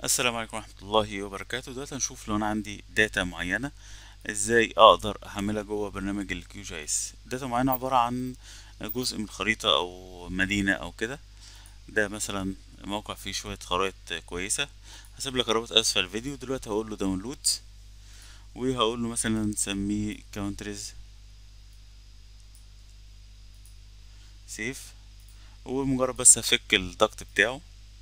السلام عليكم ورحمة الله وبركاته دلوقتي هنشوف لو انا عندي داتا معينة ازاي اقدر احملها جوه برنامج الكيو جي اس داتا معينة عبارة عن جزء من خريطة او مدينة او كده ده مثلا موقع فيه شوية خرائط كويسة هسيب لك رابط اسفل الفيديو دلوقتي هقول له داونلود وهقول له مثلا نسميه كاونتريز سيف ومجرد بس هفك الضغط بتاعه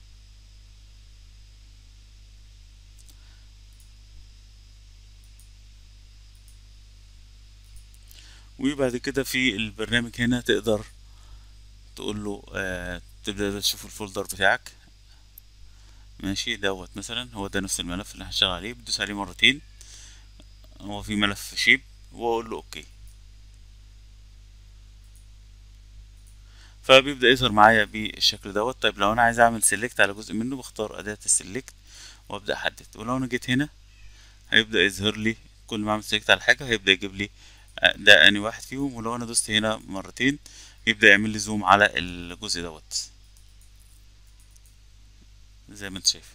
وبعد كده في البرنامج هنا تقدر تقول له آه تبدأ تشوف الفولدر بتاعك ماشي دوت مثلا هو ده نفس الملف اللي هشتغل عليه بدوس عليه مرتين هو في ملف شيب واقول له اوكي فبيبدأ يظهر معايا بالشكل دوت طيب لو انا عايز اعمل سيلكت على جزء منه بختار اداة السيلكت وابدأ احدد ولو انا جيت هنا هيبدأ يظهر لي كل ما اعمل سيلكت على حاجة هيبدأ يجيب لي ده اني واحد فيهم ولو انا دوست هنا مرتين يبدأ يعمل لي زوم على الجزء دوت زي ما انت شايف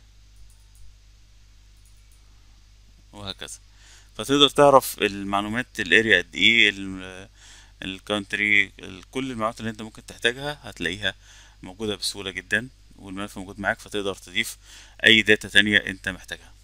وهكذا فتقدر تعرف المعلومات الاريا قد ايه الكونتري كل المعلومات اللي انت ممكن تحتاجها هتلاقيها موجودة بسهولة جدا والملف موجود معاك فتقدر تضيف اي داتا تانية انت محتاجها